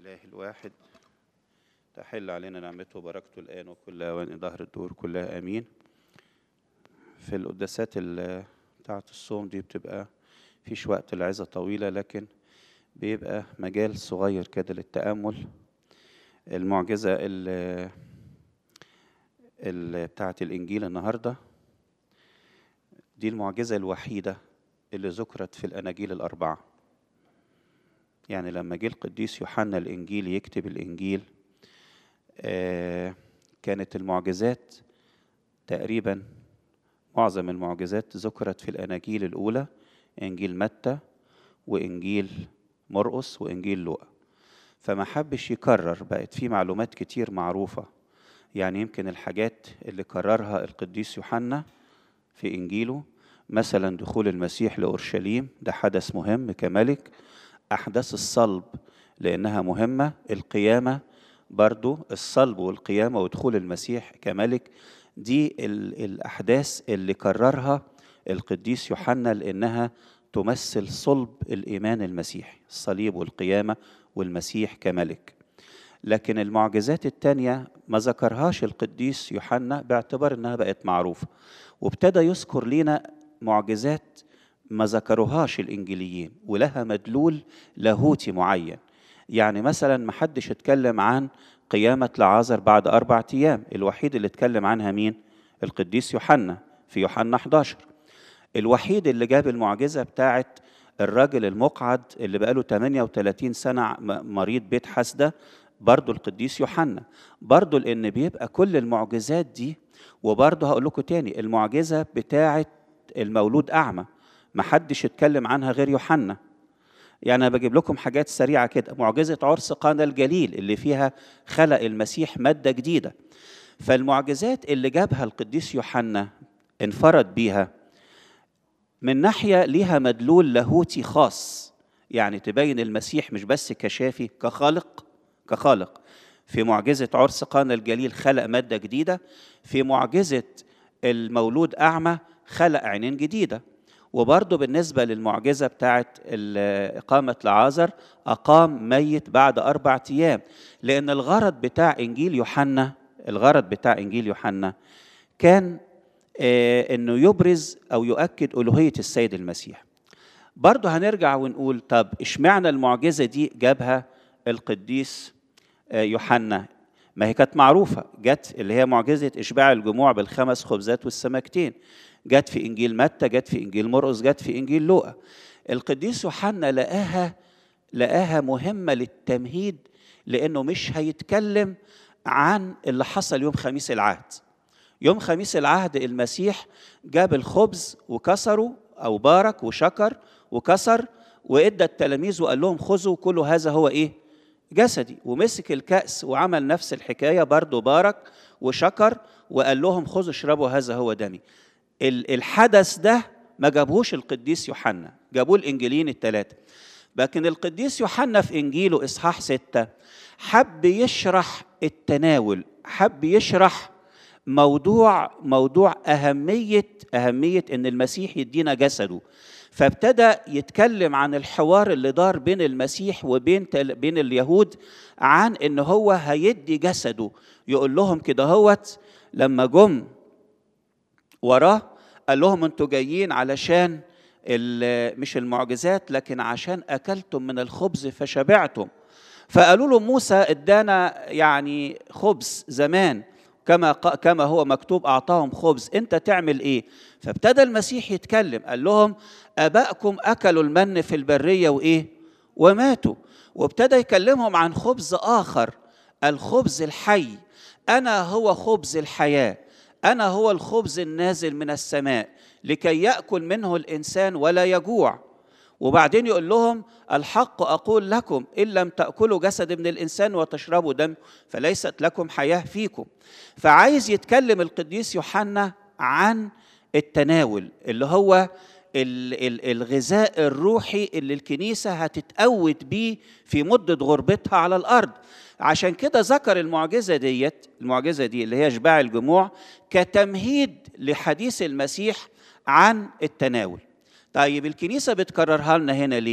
الإله الواحد تحل علينا نعمته وبركته الآن وكل أوان ظهر الدور كلها آمين في القداسات ال- بتاعة الصوم دي بتبقى فيش وقت العظة طويلة لكن بيبقى مجال صغير كده للتأمل المعجزة ال ال- بتاعة الإنجيل النهاردة دي المعجزة الوحيدة اللي ذكرت في الأناجيل الأربعة يعني لما جه القديس يوحنا الإنجيل يكتب الإنجيل آه، كانت المعجزات تقريبا معظم المعجزات ذكرت في الأناجيل الأولى إنجيل متى وإنجيل مرقس وإنجيل لوقا فما حبش يكرر بقت في معلومات كتير معروفة يعني يمكن الحاجات اللي كررها القديس يوحنا في إنجيله مثلا دخول المسيح لأورشليم ده حدث مهم كملك أحداث الصلب لأنها مهمة القيامة برضو الصلب والقيامة ودخول المسيح كملك دي ال- الأحداث اللي كررها القديس يوحنا لأنها تمثل صلب الإيمان المسيحي الصليب والقيامة والمسيح كملك لكن المعجزات التانية ما ذكرهاش القديس يوحنا باعتبار انها بقت معروفة وابتدى يذكر لنا معجزات ما ذكروهاش الانجيليين ولها مدلول لاهوتي معين يعني مثلا ما حدش اتكلم عن قيامة لعازر بعد أربع أيام الوحيد اللي اتكلم عنها مين القديس يوحنا في يوحنا 11 الوحيد اللي جاب المعجزة بتاعت الراجل المقعد اللي بقاله 38 سنة م- مريض بيت حسدة برضو القديس يوحنا برضو لأن بيبقى كل المعجزات دي وبرضو هقول لكم تاني المعجزة بتاعت المولود أعمى محدش اتكلم عنها غير يوحنا يعني أنا بجيب لكم حاجات سريعة كده معجزة عرس قانا الجليل اللي فيها خلق المسيح مادة جديدة فالمعجزات اللي جابها القديس يوحنا انفرد بيها من ناحية ليها مدلول لاهوتي خاص يعني تبين المسيح مش بس كشافي كخالق كخالق في معجزة عرس قانا الجليل خلق مادة جديدة في معجزة المولود أعمى خلق عينين جديدة وبرضه بالنسبة للمعجزة بتاعت ال- إقامة لعازر أقام ميت بعد أربع أيام لأن الغرض بتاع إنجيل يوحنا الغرض بتاع إنجيل يوحنا كان آه، انه يبرز او يؤكد الوهيه السيد المسيح برضه هنرجع ونقول طب اشمعنى المعجزه دي جابها القديس آه، يوحنا ما هي كانت معروفه جت اللي هي معجزه اشباع الجموع بالخمس خبزات والسمكتين جت في انجيل متى جت في انجيل مرقس جت في انجيل لوقا القديس يوحنا لقاها لقاها مهمه للتمهيد لانه مش هيتكلم عن اللي حصل يوم خميس العهد يوم خميس العهد المسيح جاب الخبز وكسره او بارك وشكر وكسر وادى التلاميذ وقال لهم خذوا كلوا هذا هو ايه جسدي ومسك الكأس وعمل نفس الحكاية برضه بارك وشكر وقال لهم خذوا اشربوا هذا هو دمي ال- الحدث ده ما جابهوش القديس يوحنا جابوه الإنجيليين الثلاثة لكن القديس يوحنا في إنجيله إصحاح ستة حب يشرح التناول حب يشرح موضوع موضوع أهمية أهمية إن المسيح يدينا جسده فابتدى يتكلم عن الحوار اللي دار بين المسيح وبين تل- بين اليهود عن ان هو هيدي جسده يقول لهم كده هوت لما جم وراه قال لهم انتوا جايين علشان ال- مش المعجزات لكن عشان اكلتم من الخبز فشبعتم فقالوا له موسى ادانا يعني خبز زمان كما ق- كما هو مكتوب اعطاهم خبز انت تعمل ايه فابتدى المسيح يتكلم قال لهم ابائكم اكلوا المن في البريه وايه وماتوا وابتدى يكلمهم عن خبز اخر الخبز الحي انا هو خبز الحياه انا هو الخبز النازل من السماء لكي ياكل منه الانسان ولا يجوع وبعدين يقول لهم الحق اقول لكم ان لم تاكلوا جسد ابن الانسان وتشربوا دم فليست لكم حياه فيكم فعايز يتكلم القديس يوحنا عن التناول اللي هو ال- ال- الغذاء الروحي اللي الكنيسه هتتقوت بيه في مده غربتها على الارض عشان كده ذكر المعجزه ديت المعجزه دي اللي هي اشباع الجموع كتمهيد لحديث المسيح عن التناول طيب الكنيسه بتكررها لنا هنا ليه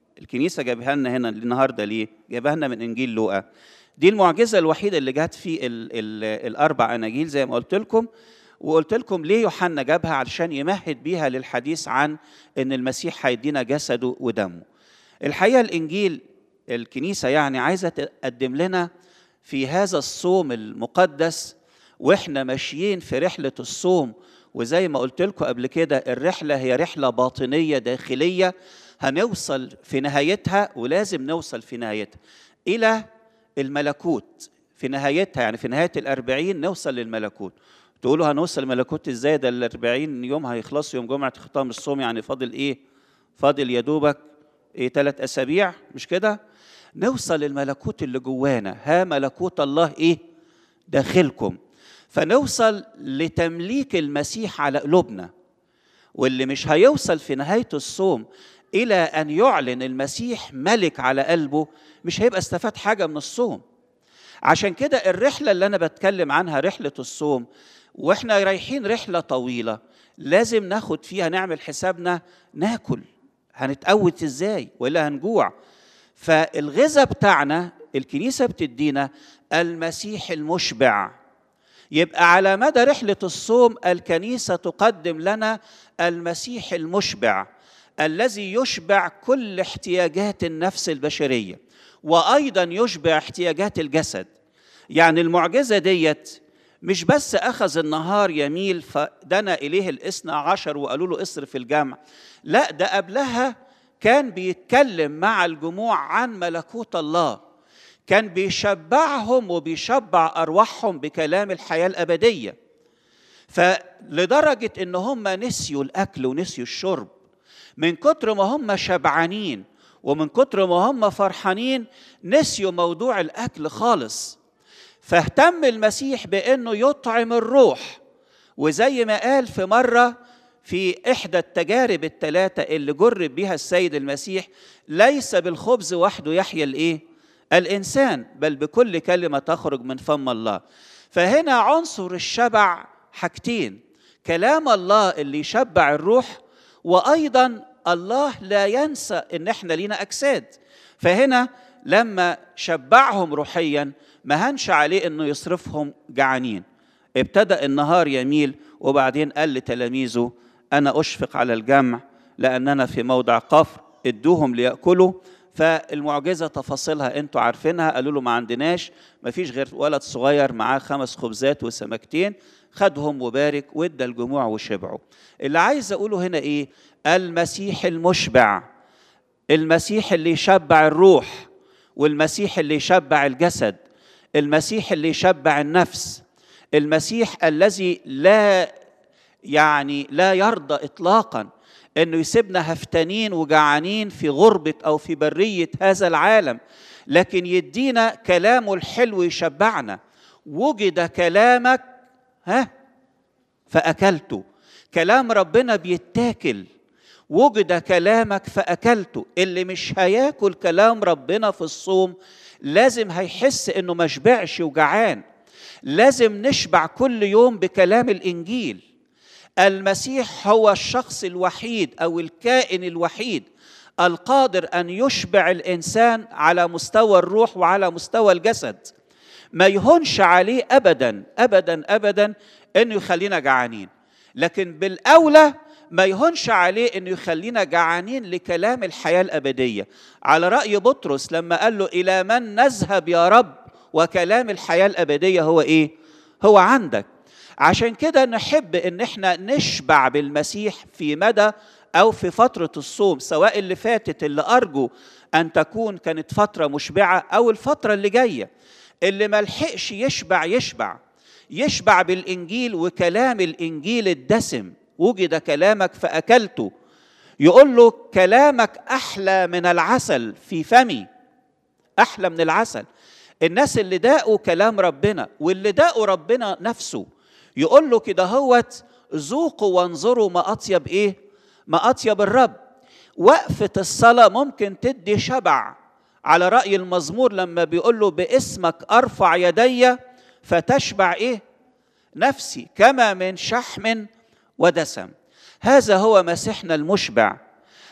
الكنيسة جابها لنا هنا النهاردة ليه؟ جابها لنا من إنجيل لوقا دي المعجزة الوحيدة اللي جت في ال ال الأربع أناجيل زي ما قلت لكم وقلت لكم ليه يوحنا جابها علشان يمهد بيها للحديث عن ان المسيح هيدينا جسده ودمه الحقيقه الانجيل الكنيسه يعني عايزه تقدم لنا في هذا الصوم المقدس واحنا ماشيين في رحله الصوم وزي ما قلت لكم قبل كده الرحله هي رحله باطنيه داخليه هنوصل في نهايتها ولازم نوصل في نهايتها الى الملكوت في نهايتها يعني في نهايه الأربعين نوصل للملكوت تقولوا هنوصل الملكوت ازاي ده ال 40 يوم هيخلصوا يوم جمعه ختام الصوم يعني فاضل ايه؟ فاضل يا دوبك ايه ثلاث اسابيع مش كده؟ نوصل للملكوت اللي جوانا ها ملكوت الله ايه؟ داخلكم فنوصل لتمليك المسيح على قلوبنا واللي مش هيوصل في نهايه الصوم الى ان يعلن المسيح ملك على قلبه مش هيبقى استفاد حاجه من الصوم عشان كده الرحله اللي انا بتكلم عنها رحله الصوم واحنا رايحين رحله طويله لازم ناخد فيها نعمل حسابنا ناكل هنتقوت ازاي ولا هنجوع فالغذاء بتاعنا الكنيسه بتدينا المسيح المشبع يبقى على مدى رحله الصوم الكنيسه تقدم لنا المسيح المشبع الذي يشبع كل احتياجات النفس البشريه وايضا يشبع احتياجات الجسد يعني المعجزه ديت مش بس أخذ النهار يميل فدنا إليه الاثنى عشر وقالوا له اصرف الجمع لا ده قبلها كان بيتكلم مع الجموع عن ملكوت الله كان بيشبعهم وبيشبع أرواحهم بكلام الحياة الأبدية فلدرجة إن هم نسيوا الأكل ونسيوا الشرب من كتر ما هم شبعانين ومن كتر ما هم فرحانين نسيوا موضوع الأكل خالص فاهتم المسيح بانه يطعم الروح وزي ما قال في مره في احدى التجارب الثلاثه اللي جرب بها السيد المسيح ليس بالخبز وحده يحيا الايه الانسان بل بكل كلمه تخرج من فم الله فهنا عنصر الشبع حاجتين كلام الله اللي يشبع الروح وايضا الله لا ينسى ان احنا لينا اجساد فهنا لما شبعهم روحيا ما هنش عليه انه يصرفهم جعانين ابتدأ النهار يميل وبعدين قال لتلاميذه انا اشفق على الجمع لاننا في موضع قفر ادوهم ليأكلوا فالمعجزه تفاصيلها انتوا عارفينها قالوا له ما عندناش ما فيش غير ولد صغير معاه خمس خبزات وسمكتين خدهم وبارك وادى الجموع وشبعوا اللي عايز اقوله هنا ايه المسيح المشبع المسيح اللي يشبع الروح والمسيح اللي يشبع الجسد المسيح اللي يشبع النفس المسيح الذي لا يعني لا يرضى اطلاقا انه يسيبنا هفتانين وجعانين في غربه او في بريه هذا العالم لكن يدينا كلامه الحلو يشبعنا وجد كلامك ها فاكلته كلام ربنا بيتاكل وجد كلامك فاكلته اللي مش هياكل كلام ربنا في الصوم لازم هيحس انه ما شبعش وجعان لازم نشبع كل يوم بكلام الانجيل المسيح هو الشخص الوحيد او الكائن الوحيد القادر ان يشبع الانسان على مستوى الروح وعلى مستوى الجسد ما يهونش عليه ابدا ابدا ابدا انه يخلينا جعانين لكن بالاولى ما يهونش عليه انه يخلينا جعانين لكلام الحياه الابديه على راي بطرس لما قال له الى من نذهب يا رب وكلام الحياه الابديه هو ايه هو عندك عشان كده نحب ان احنا نشبع بالمسيح في مدى او في فتره الصوم سواء اللي فاتت اللي ارجو ان تكون كانت فتره مشبعه او الفتره اللي جايه اللي ملحقش يشبع يشبع يشبع بالانجيل وكلام الانجيل الدسم وجد كلامك فاكلته يقول له كلامك احلى من العسل في فمي احلى من العسل الناس اللي داقوا كلام ربنا واللي داقوا ربنا نفسه يقول له كده هوت ذوقوا وانظروا ما اطيب ايه ما اطيب الرب وقفه الصلاه ممكن تدي شبع على راي المزمور لما بيقول له باسمك ارفع يدي فتشبع ايه نفسي كما من شحم ودسم هذا هو مسيحنا المشبع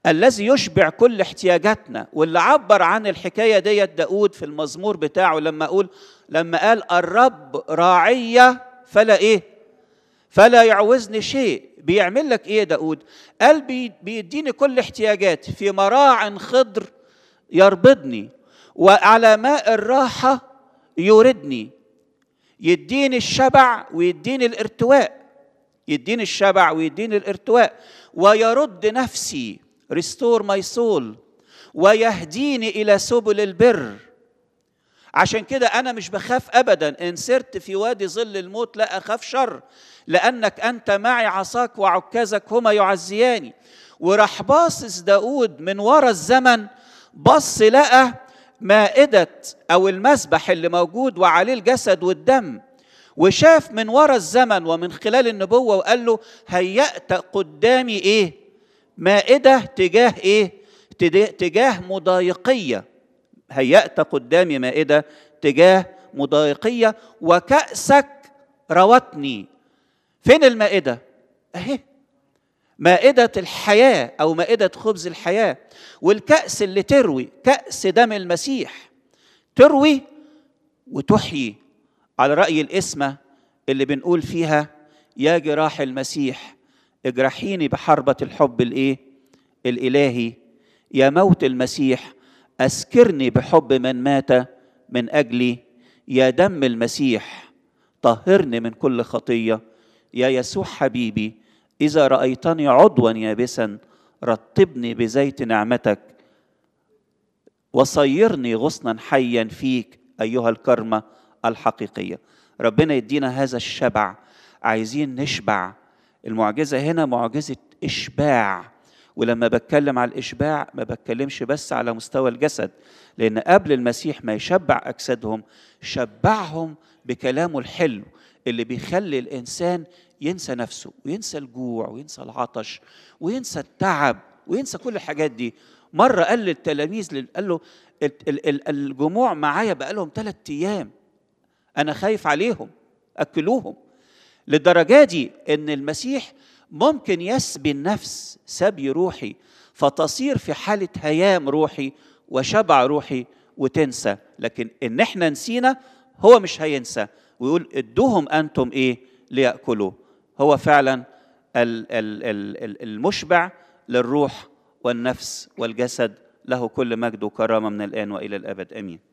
الذي يشبع كل احتياجاتنا واللي عبر عن الحكايه ديت داود في المزمور بتاعه لما اقول لما قال الرب راعيه فلا ايه فلا يعوزني شيء بيعمل لك ايه داود قال بيديني كل احتياجاتي في مراع خضر يربضني وعلى ماء الراحه يوردني يديني الشبع ويديني الارتواء يديني الشبع ويديني الارتواء ويرد نفسي ريستور ماي سول ويهديني الى سبل البر عشان كده انا مش بخاف ابدا ان سرت في وادي ظل الموت لا اخاف شر لانك انت معي عصاك وعكازك هما يعزياني وراح باصص داود من ورا الزمن بص لقى مائدة أو المسبح اللي موجود وعليه الجسد والدم وشاف من ورا الزمن ومن خلال النبوة وقال له هيأت قدامي إيه مائدة تجاه إيه تجاه مضايقية هيأت قدامي مائدة تجاه مضايقية وكأسك روتني فين المائدة أهي مائدة الحياة أو مائدة خبز الحياة والكأس اللي تروي كأس دم المسيح تروي وتحيي على رأي الإسمة اللي بنقول فيها يا جراح المسيح اجرحيني بحربة الحب الإيه؟ الإلهي يا موت المسيح أسكرني بحب من مات من أجلي يا دم المسيح طهرني من كل خطية يا يسوع حبيبي إذا رأيتني عضوا يابسا رطبني بزيت نعمتك وصيرني غصنا حيا فيك أيها الكرمة الحقيقية ربنا يدينا هذا الشبع عايزين نشبع المعجزة هنا معجزة إشباع ولما بتكلم على الإشباع ما بتكلمش بس على مستوى الجسد لأن قبل المسيح ما يشبع أجسادهم شبعهم بكلامه الحلو اللي بيخلي الإنسان ينسى نفسه وينسى الجوع وينسى العطش وينسى التعب وينسى كل الحاجات دي مرة قال للتلاميذ قال له الجموع معايا بقى لهم ثلاث أيام أنا خايف عليهم أكلوهم للدرجة دي إن المسيح ممكن يسبي النفس سبي روحي فتصير في حالة هيام روحي وشبع روحي وتنسى لكن إن إحنا نسينا هو مش هينسى ويقول ادوهم أنتم إيه ليأكلوا هو فعلا المشبع للروح والنفس والجسد له كل مجد وكرامه من الان والى الابد امين